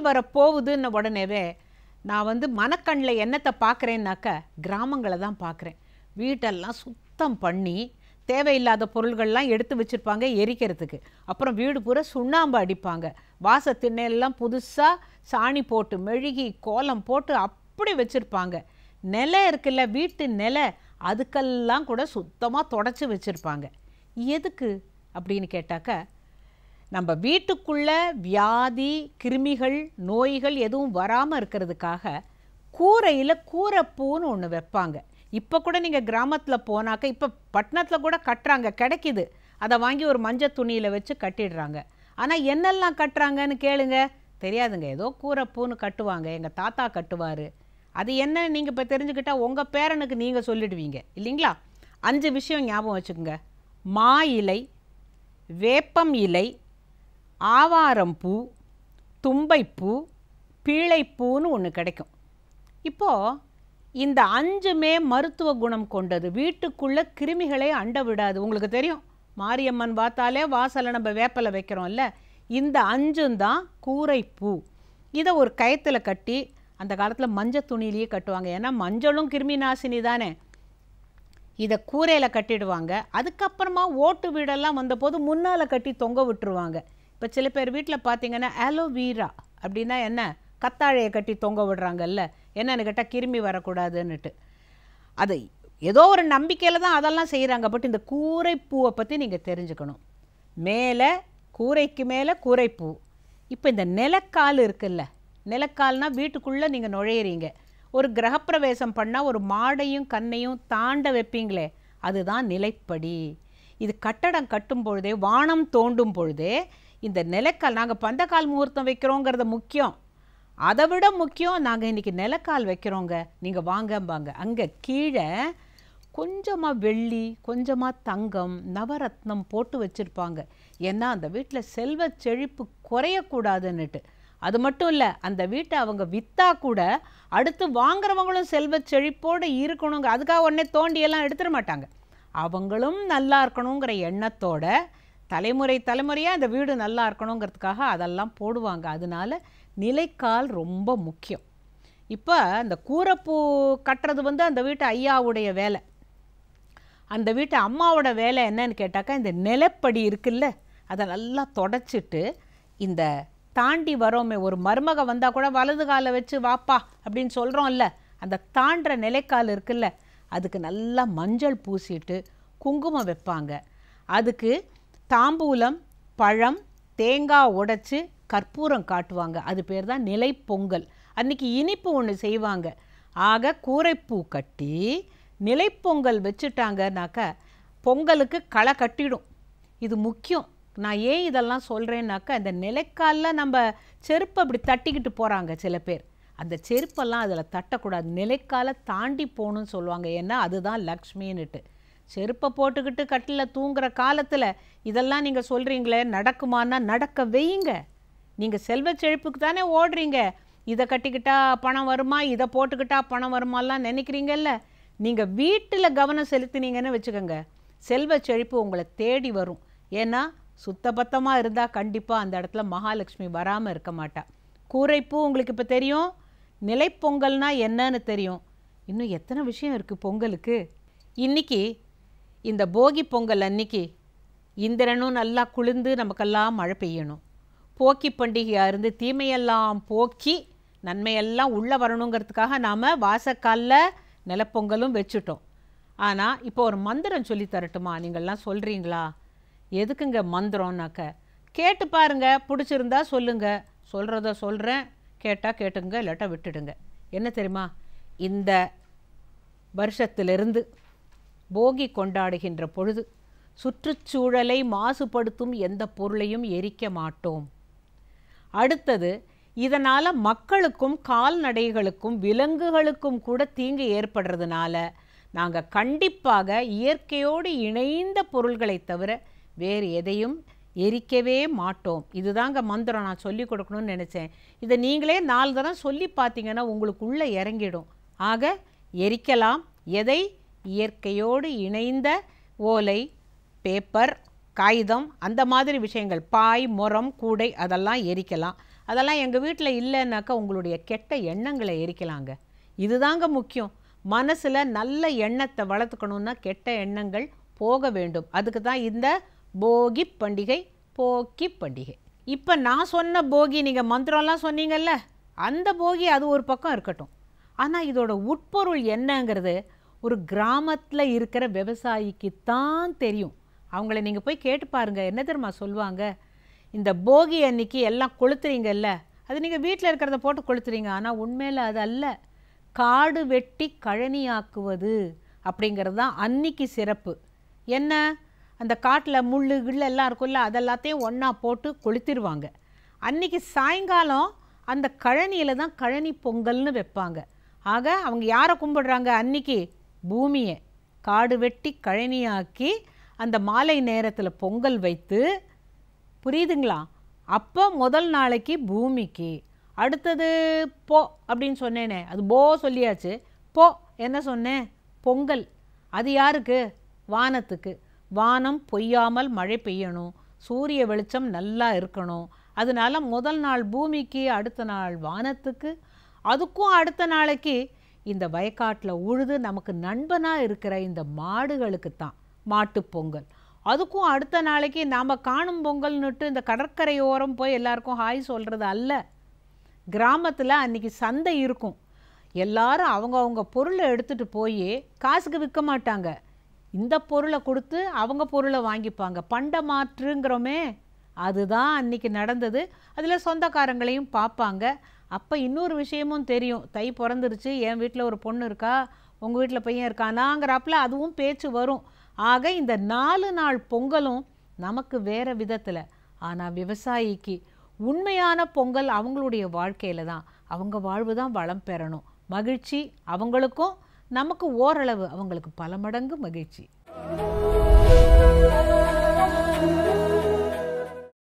வர போகுதுன்ன உடனேவே நான் வந்து மனக்கண்ணில் என்னத்தை பார்க்குறேன்னாக்க கிராமங்களை தான் பார்க்குறேன் வீட்டெல்லாம் சுத்தம் பண்ணி தேவையில்லாத பொருள்கள்லாம் எடுத்து வச்சுருப்பாங்க எரிக்கிறதுக்கு அப்புறம் வீடு பூரா சுண்ணாம்பு அடிப்பாங்க வாச திண்ணையெல்லாம் புதுசாக சாணி போட்டு மெழுகி கோலம் போட்டு அப்படி வச்சுருப்பாங்க நிலை இருக்குல்ல வீட்டு நிலை அதுக்கெல்லாம் கூட சுத்தமாக தொடச்சி வச்சுருப்பாங்க எதுக்கு அப்படின்னு கேட்டாக்க நம்ம வீட்டுக்குள்ள வியாதி கிருமிகள் நோய்கள் எதுவும் வராமல் இருக்கிறதுக்காக கூரையில் கூரைப்பூன்னு ஒன்று வைப்பாங்க இப்போ கூட நீங்கள் கிராமத்தில் போனாக்க இப்போ பட்டணத்தில் கூட கட்டுறாங்க கிடைக்குது அதை வாங்கி ஒரு மஞ்சள் துணியில் வச்சு கட்டிடுறாங்க ஆனால் என்னெல்லாம் கட்டுறாங்கன்னு கேளுங்க தெரியாதுங்க ஏதோ கூரைப்பூன்னு கட்டுவாங்க எங்கள் தாத்தா கட்டுவார் அது என்ன நீங்கள் இப்போ தெரிஞ்சுக்கிட்டா உங்கள் பேரனுக்கு நீங்கள் சொல்லிடுவீங்க இல்லைங்களா அஞ்சு விஷயம் ஞாபகம் வச்சுக்கோங்க மா இலை வேப்பம் இலை ஆவாரம்பூ தும்பைப்பூ பீழைப்பூன்னு ஒன்று கிடைக்கும் இப்போது இந்த அஞ்சுமே மருத்துவ குணம் கொண்டது வீட்டுக்குள்ளே கிருமிகளை அண்ட விடாது உங்களுக்கு தெரியும் மாரியம்மன் பார்த்தாலே வாசலை நம்ம வேப்பலை வைக்கிறோம்ல இந்த அஞ்சும் தான் கூரைப்பூ இதை ஒரு கயத்தில் கட்டி அந்த காலத்தில் மஞ்சள் துணியிலேயே கட்டுவாங்க ஏன்னா மஞ்சளும் கிருமி நாசினி தானே இதை கூரையில் கட்டிடுவாங்க அதுக்கப்புறமா ஓட்டு வீடெல்லாம் வந்தபோது முன்னால் கட்டி தொங்க விட்டுருவாங்க இப்போ சில பேர் வீட்டில் பார்த்தீங்கன்னா ஆலோவீரா அப்படின்னா என்ன கத்தாழையை கட்டி தொங்க விடுறாங்கல்ல என்னன்னு கேட்டால் கிருமி வரக்கூடாதுன்னுட்டு அது ஏதோ ஒரு நம்பிக்கையில் தான் அதெல்லாம் செய்கிறாங்க பட் இந்த கூரைப்பூவை பற்றி நீங்கள் தெரிஞ்சுக்கணும் மேலே கூரைக்கு மேலே கூரைப்பூ இப்போ இந்த நிலக்கால் இருக்குல்ல நிலக்கால்னா வீட்டுக்குள்ளே நீங்கள் நுழையிறீங்க ஒரு கிரகப்பிரவேசம் பண்ணால் ஒரு மாடையும் கண்ணையும் தாண்ட வைப்பீங்களே அதுதான் நிலைப்படி இது கட்டடம் கட்டும் பொழுதே வானம் தோண்டும் பொழுதே இந்த நிலக்கால் நாங்கள் பந்தக்கால் முகூர்த்தம் வைக்கிறோங்கிறது முக்கியம் அதை விட முக்கியம் நாங்கள் இன்றைக்கி நிலக்கால் வைக்கிறோங்க நீங்கள் வாங்கம்பாங்க அங்கே கீழே கொஞ்சமாக வெள்ளி கொஞ்சமாக தங்கம் நவரத்னம் போட்டு வச்சுருப்பாங்க ஏன்னா அந்த வீட்டில் செல்வ செழிப்பு குறையக்கூடாதுன்னுட்டு அது மட்டும் இல்லை அந்த வீட்டை அவங்க விற்றா கூட அடுத்து வாங்குறவங்களும் செல்வ செழிப்போடு இருக்கணுங்க அதுக்காக உடனே தோண்டியெல்லாம் எடுத்துட மாட்டாங்க அவங்களும் நல்லா இருக்கணுங்கிற எண்ணத்தோட தலைமுறை தலைமுறையாக அந்த வீடு நல்லா இருக்கணுங்கிறதுக்காக அதெல்லாம் போடுவாங்க அதனால நிலைக்கால் ரொம்ப முக்கியம் இப்போ அந்த கூரைப்பூ கட்டுறது வந்து அந்த வீட்டு ஐயாவுடைய வேலை அந்த வீட்டு அம்மாவோட வேலை என்னன்னு கேட்டாக்கா இந்த நிலப்படி இருக்குல்ல அதை நல்லா தொடச்சிட்டு இந்த தாண்டி வரோமே ஒரு மருமக வந்தால் கூட வலது காலை வச்சு வாப்பா அப்படின்னு சொல்கிறோம்ல அந்த தாண்டுற நிலைக்கால் இருக்குல்ல அதுக்கு நல்லா மஞ்சள் பூசிட்டு குங்குமம் வைப்பாங்க அதுக்கு தாம்பூலம் பழம் தேங்காய் உடைச்சு கற்பூரம் காட்டுவாங்க அது பேர் தான் நிலைப்பொங்கல் அன்னைக்கு இனிப்பு ஒன்று செய்வாங்க ஆக கூரைப்பூ கட்டி நிலைப்பொங்கல் வச்சுட்டாங்கனாக்க பொங்கலுக்கு களை கட்டிடும் இது முக்கியம் நான் ஏன் இதெல்லாம் சொல்கிறேன்னாக்கா இந்த நிலைக்காலில் நம்ம செருப்பை அப்படி தட்டிக்கிட்டு போகிறாங்க சில பேர் அந்த செருப்பெல்லாம் அதில் தட்டக்கூடாது நிலைக்கால தாண்டி போகணும்னு சொல்லுவாங்க ஏன்னா அதுதான் லக்ஷ்மின்னுட்டு செருப்பை போட்டுக்கிட்டு கட்டில் தூங்குற காலத்தில் இதெல்லாம் நீங்கள் சொல்கிறீங்களே நடக்குமான்னா நடக்க வையுங்க நீங்கள் செல்வ செழிப்புக்கு தானே ஓடுறீங்க இதை கட்டிக்கிட்டா பணம் வருமா இதை போட்டுக்கிட்டா பணம் வருமாலாம் நினைக்கிறீங்கல்ல நீங்கள் வீட்டில் கவனம் செலுத்தினீங்கன்னு வச்சுக்கோங்க செல்வ செழிப்பு உங்களை தேடி வரும் ஏன்னா சுத்தபத்தமாக இருந்தால் கண்டிப்பாக அந்த இடத்துல மகாலட்சுமி வராமல் இருக்க மாட்டா கூரைப்பூ உங்களுக்கு இப்போ தெரியும் நிலைப்பொங்கல்னா என்னன்னு தெரியும் இன்னும் எத்தனை விஷயம் இருக்குது பொங்கலுக்கு இன்னைக்கு இந்த போகி பொங்கல் அன்னைக்கு இந்திரனும் நல்லா குளிர்ந்து நமக்கெல்லாம் மழை பெய்யணும் போக்கி பண்டிகையாக இருந்து தீமையெல்லாம் போக்கி நன்மையெல்லாம் உள்ளே வரணுங்கிறதுக்காக நாம் வாசக்காலில் நிலப்பொங்கலும் வச்சுட்டோம் ஆனால் இப்போ ஒரு மந்திரம் சொல்லி தரட்டுமா நீங்கள்லாம் சொல்கிறீங்களா எதுக்குங்க மந்திரம்னாக்க கேட்டு பாருங்க பிடிச்சிருந்தா சொல்லுங்க சொல்கிறத சொல்கிறேன் கேட்டால் கேட்டுங்க இல்லாட்டா விட்டுடுங்க என்ன தெரியுமா இந்த வருஷத்திலிருந்து போகி கொண்டாடுகின்ற பொழுது சுற்றுச்சூழலை மாசுபடுத்தும் எந்த பொருளையும் எரிக்க மாட்டோம் அடுத்தது இதனால் மக்களுக்கும் கால்நடைகளுக்கும் விலங்குகளுக்கும் கூட தீங்கு ஏற்படுறதுனால நாங்கள் கண்டிப்பாக இயற்கையோடு இணைந்த பொருள்களை தவிர வேறு எதையும் எரிக்கவே மாட்டோம் இதுதாங்க மந்திரம் நான் சொல்லி கொடுக்கணும்னு நினச்சேன் இதை நீங்களே நாலு தரம் சொல்லி பார்த்தீங்கன்னா உங்களுக்குள்ளே இறங்கிடும் ஆக எரிக்கலாம் எதை இயற்கையோடு இணைந்த ஓலை பேப்பர் காகிதம் அந்த மாதிரி விஷயங்கள் பாய் முறம் கூடை அதெல்லாம் எரிக்கலாம் அதெல்லாம் எங்கள் வீட்டில் இல்லைன்னாக்கா உங்களுடைய கெட்ட எண்ணங்களை எரிக்கலாங்க இதுதாங்க முக்கியம் மனசில் நல்ல எண்ணத்தை வளர்த்துக்கணுன்னா கெட்ட எண்ணங்கள் போக வேண்டும் அதுக்கு தான் இந்த போகி பண்டிகை போக்கி பண்டிகை இப்போ நான் சொன்ன போகி நீங்கள் மந்திரம்லாம் சொன்னீங்கல்ல அந்த போகி அது ஒரு பக்கம் இருக்கட்டும் ஆனால் இதோட உட்பொருள் என்னங்கிறது ஒரு கிராமத்தில் இருக்கிற விவசாயிக்கு தான் தெரியும் அவங்கள நீங்கள் போய் கேட்டு பாருங்க என்ன தெரியுமா சொல்லுவாங்க இந்த போகி அன்னைக்கு எல்லாம் கொளுத்துறீங்கல்ல அது நீங்கள் வீட்டில் இருக்கிறத போட்டு கொளுத்துறீங்க ஆனால் உண்மையில் அது அல்ல காடு வெட்டி கழனியாக்குவது அப்படிங்கிறது தான் அன்னைக்கு சிறப்பு என்ன அந்த காட்டில் முள் கிள்ளு எல்லாம் இருக்கும்ல அதெல்லாத்தையும் ஒன்றா போட்டு கொளுத்திடுவாங்க அன்னைக்கு சாயங்காலம் அந்த கழனியில் தான் கழனி பொங்கல்னு வைப்பாங்க ஆக அவங்க யாரை கும்பிடுறாங்க அன்னைக்கு பூமியை காடு வெட்டி கழனியாக்கி அந்த மாலை நேரத்தில் பொங்கல் வைத்து புரியுதுங்களா அப்போ முதல் நாளைக்கு பூமிக்கு அடுத்தது போ அப்படின்னு சொன்னேனே அது போ சொல்லியாச்சு போ என்ன சொன்னேன் பொங்கல் அது யாருக்கு வானத்துக்கு வானம் பொய்யாமல் மழை பெய்யணும் சூரிய வெளிச்சம் நல்லா இருக்கணும் அதனால முதல் நாள் பூமிக்கு அடுத்த நாள் வானத்துக்கு அதுக்கும் அடுத்த நாளைக்கு இந்த வயக்காட்டில் உழுது நமக்கு நண்பனாக இருக்கிற இந்த மாடுகளுக்கு தான் மாட்டுப் பொங்கல் அதுக்கும் அடுத்த நாளைக்கு நாம் காணும் பொங்கல்னுட்டு இந்த கடற்கரையோரம் போய் எல்லாருக்கும் ஹாய் சொல்கிறது அல்ல கிராமத்தில் அன்னைக்கு சந்தை இருக்கும் எல்லாரும் அவங்கவங்க பொருளை எடுத்துகிட்டு போய் காசுக்கு விற்க மாட்டாங்க இந்த பொருளை கொடுத்து அவங்க பொருளை வாங்கிப்பாங்க பண்ட மாற்றுங்கிறோமே அதுதான் அன்னைக்கு நடந்தது அதில் சொந்தக்காரங்களையும் பார்ப்பாங்க அப்போ இன்னொரு விஷயமும் தெரியும் தை பிறந்துருச்சு என் வீட்டில் ஒரு பொண்ணு இருக்கா உங்கள் வீட்டில் பையன் இருக்கானாங்கிறப்பல அதுவும் பேச்சு வரும் ஆக இந்த நாலு நாள் பொங்கலும் நமக்கு வேற விதத்தில் ஆனால் விவசாயிக்கு உண்மையான பொங்கல் அவங்களுடைய வாழ்க்கையில் தான் அவங்க வாழ்வு தான் வளம் பெறணும் மகிழ்ச்சி அவங்களுக்கும் நமக்கு ஓரளவு அவங்களுக்கு பல மடங்கு மகிழ்ச்சி